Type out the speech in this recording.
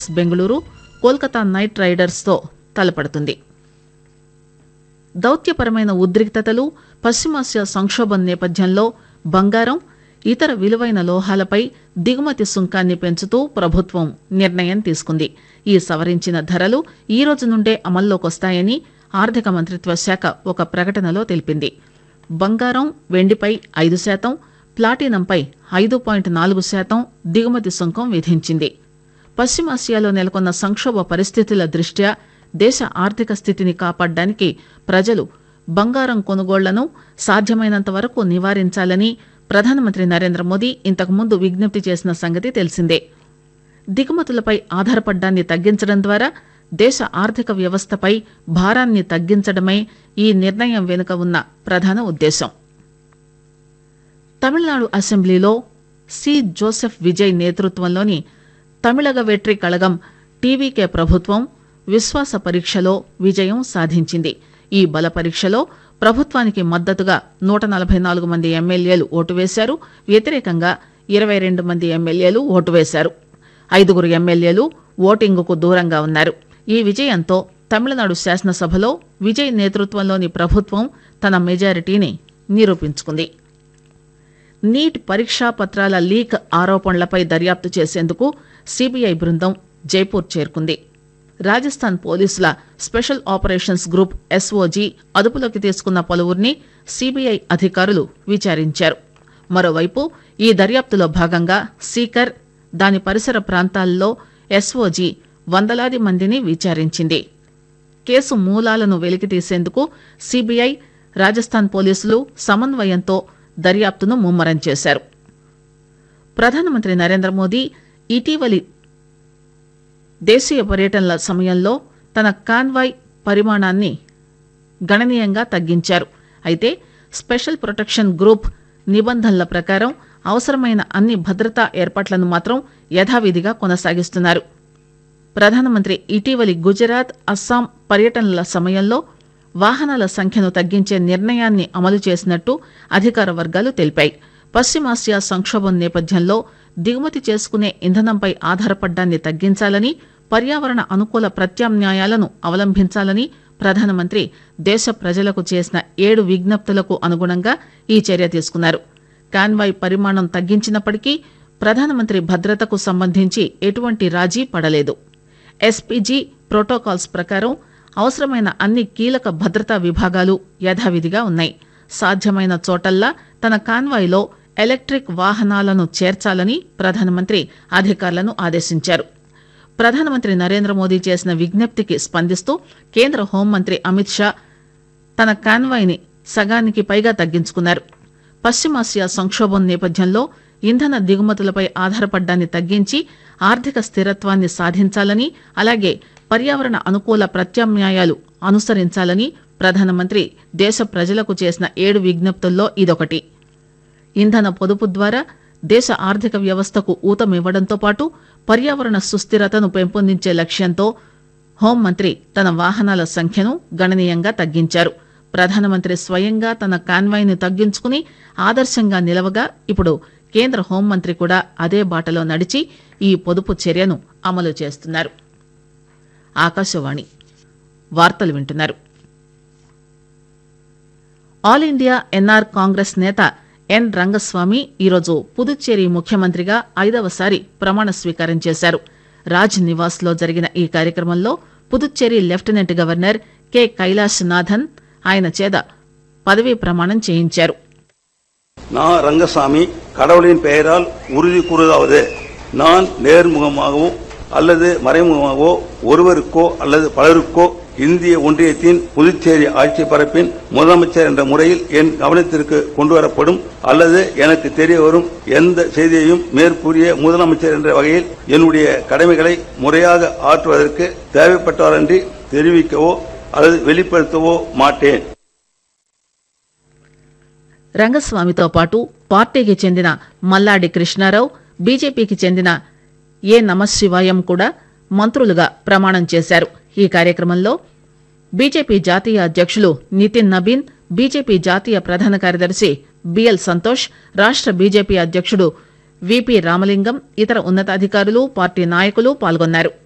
Bengaluru Kolkata night riders తో తలపడుతుంది దౌత్యపరమైన ఉద్రిక్తతలు పశ్చిమాసియా సంక్షోభం నేపథ్యంలో బంగారం ఇతర విలువైన లోహాలపై దిగుమతి సుంకాన్ని పెంచుతూ ప్రభుత్వం నిర్ణయం తీసుకుంది ఈ సవరించిన ధరలు ఈ రోజు నుండే అమల్లోకొస్తాయని ఆర్థిక మంత్రిత్వ శాఖ ఒక ప్రకటనలో తెలిపింది బంగారం వెండిపై ఐదు శాతం ప్లాటినంపై ఐదు పాయింట్ నాలుగు శాతం దిగుమతి సుంకం విధించింది పశ్చిమాసియాలో నెలకొన్న సంక్షోభ పరిస్థితుల దృష్ట్యా దేశ ఆర్థిక స్థితిని కాపాడడానికి ప్రజలు బంగారం కొనుగోళ్లను సాధ్యమైనంత వరకు నివారించాలని ప్రధానమంత్రి నరేంద్ర మోదీ ఇంతకుముందు విజ్ఞప్తి చేసిన సంగతి తెలిసిందే దిగుమతులపై ఆధారపడ్డాన్ని తగ్గించడం ద్వారా దేశ ఆర్థిక వ్యవస్థపై భారాన్ని తగ్గించడమే ఈ నిర్ణయం వెనుక ఉన్న ప్రధాన ఉద్దేశం తమిళనాడు అసెంబ్లీలో సి జోసెఫ్ విజయ్ నేతృత్వంలోని తమిళగ వెట్రి కళగం టీవీకే ప్రభుత్వం విశ్వాస పరీక్షలో విజయం సాధించింది ఈ బల పరీక్షలో ప్రభుత్వానికి మద్దతుగా నూట నలభై నాలుగు మంది ఎమ్మెల్యేలు ఓటు వేశారు వ్యతిరేకంగా ఇరవై రెండు మంది ఎమ్మెల్యేలు ఓటు వేశారు ఐదుగురు ఎమ్మెల్యేలు ఓటింగుకు దూరంగా ఉన్నారు ఈ విజయంతో తమిళనాడు శాసనసభలో విజయ్ నేతృత్వంలోని ప్రభుత్వం తన మెజారిటీని నిరూపించుకుంది నీట్ పరీక్షా పత్రాల లీక్ ఆరోపణలపై దర్యాప్తు చేసేందుకు సిబిఐ బృందం జైపూర్ చేరుకుంది రాజస్థాన్ పోలీసుల స్పెషల్ ఆపరేషన్స్ గ్రూప్ ఎస్ఓజీ అదుపులోకి తీసుకున్న పలువురిని సిబిఐ అధికారులు విచారించారు మరోవైపు ఈ దర్యాప్తులో భాగంగా సీకర్ దాని పరిసర ప్రాంతాల్లో ఎస్ఓజీ వందలాది మందిని విచారించింది కేసు మూలాలను వెలికితీసేందుకు సిబిఐ రాజస్థాన్ పోలీసులు సమన్వయంతో దర్యాప్తును ముమ్మరం చేశారు ప్రధానమంత్రి నరేంద్ర మోదీ ఇటీవలి దేశీయ పర్యటనల సమయంలో తన కాన్వాయ్ పరిమాణాన్ని గణనీయంగా తగ్గించారు అయితే స్పెషల్ ప్రొటెక్షన్ గ్రూప్ నిబంధనల ప్రకారం అవసరమైన అన్ని భద్రతా ఏర్పాట్లను మాత్రం యథావిధిగా కొనసాగిస్తున్నారు ప్రధానమంత్రి ఇటీవలి గుజరాత్ అస్సాం పర్యటనల సమయంలో వాహనాల సంఖ్యను తగ్గించే నిర్ణయాన్ని అమలు చేసినట్టు అధికార వర్గాలు తెలిపాయి పశ్చిమాసియా సంక్షోభం నేపథ్యంలో దిగుమతి చేసుకునే ఇంధనంపై ఆధారపడ్డాన్ని తగ్గించాలని పర్యావరణ అనుకూల ప్రత్యామ్నాయాలను అవలంబించాలని ప్రధానమంత్రి దేశ ప్రజలకు చేసిన ఏడు విజ్ఞప్తులకు అనుగుణంగా ఈ చర్య తీసుకున్నారు కాన్వాయ్ పరిమాణం తగ్గించినప్పటికీ ప్రధానమంత్రి భద్రతకు సంబంధించి ఎటువంటి రాజీ పడలేదు ఎస్పీజీ ప్రోటోకాల్స్ ప్రకారం అవసరమైన అన్ని కీలక భద్రతా విభాగాలు యథావిధిగా ఉన్నాయి సాధ్యమైన చోటల్లా తన కాన్వాయ్లో ఎలక్ట్రిక్ వాహనాలను చేర్చాలని ప్రధానమంత్రి అధికారులను ఆదేశించారు ప్రధానమంత్రి నరేంద్ర మోదీ చేసిన విజ్ఞప్తికి స్పందిస్తూ కేంద్ర హోంమంత్రి అమిత్ షా తన కాన్వాయ్ని సగానికి పైగా తగ్గించుకున్నారు పశ్చిమాసియా సంక్షోభం నేపథ్యంలో ఇంధన దిగుమతులపై ఆధారపడ్డాన్ని తగ్గించి ఆర్థిక స్థిరత్వాన్ని సాధించాలని అలాగే పర్యావరణ అనుకూల ప్రత్యామ్నాయాలు అనుసరించాలని ప్రధానమంత్రి దేశ ప్రజలకు చేసిన ఏడు విజ్ఞప్తుల్లో ఇదొకటి ఇంధన పొదుపు ద్వారా దేశ ఆర్థిక వ్యవస్థకు ఊతమివ్వడంతో పాటు పర్యావరణ సుస్థిరతను పెంపొందించే లక్ష్యంతో హోంమంత్రి తన వాహనాల సంఖ్యను గణనీయంగా తగ్గించారు ప్రధానమంత్రి స్వయంగా తన కాన్వాయ్ని తగ్గించుకుని ఆదర్శంగా నిలవగా ఇప్పుడు కేంద్ర హోంమంత్రి కూడా అదే బాటలో నడిచి ఈ పొదుపు చర్యను అమలు చేస్తున్నారు ఆకాశవాణి వార్తలు వింటున్నారు ఆల్ ఇండియా ఎన్ఆర్ కాంగ్రెస్ నేత ఎన్ రంగస్వామి ఈరోజు పుదుచ్చేరి ముఖ్యమంత్రిగా ఐదవసారి ప్రమాణ స్వీకారం చేశారు రాజ్ నివాస్ లో జరిగిన ఈ కార్యక్రమంలో Puducherry lieutenant governor K Kailashnathan ఆయన చేత పదవీ ప్రమాణం చేయించారు நான் ரங்கசாமி கடவுளின் பெயரால் உறுதி கூறுவதாவது நான் நேர்முகமாகவோ அல்லது மறைமுகமாகவோ ஒருவருக்கோ அல்லது பலருக்கோ இந்திய ஒன்றியத்தின் புதுச்சேரி ஆட்சி பரப்பின் முதலமைச்சர் என்ற முறையில் என் கவனத்திற்கு கொண்டுவரப்படும் அல்லது எனக்கு தெரிய வரும் எந்த செய்தியையும் மேற்கூறிய முதலமைச்சர் என்ற வகையில் என்னுடைய கடமைகளை முறையாக ஆற்றுவதற்கு தேவைப்பட்டவரன்றி தெரிவிக்கவோ அல்லது வெளிப்படுத்தவோ மாட்டேன் రంగస్వామితో పాటు పార్టీకి చెందిన మల్లాడి కృష్ణారావు బీజేపీకి చెందిన ఏ నమశివాయం కూడా మంత్రులుగా ప్రమాణం చేశారు ఈ కార్యక్రమంలో బీజేపీ జాతీయ అధ్యక్షులు నితిన్ నబీన్ బీజేపీ జాతీయ ప్రధాన కార్యదర్శి బిఎల్ సంతోష్ రాష్ట బీజేపీ అధ్యక్షుడు విపి రామలింగం ఇతర ఉన్నతాధికారులు పార్టీ నాయకులు పాల్గొన్నారు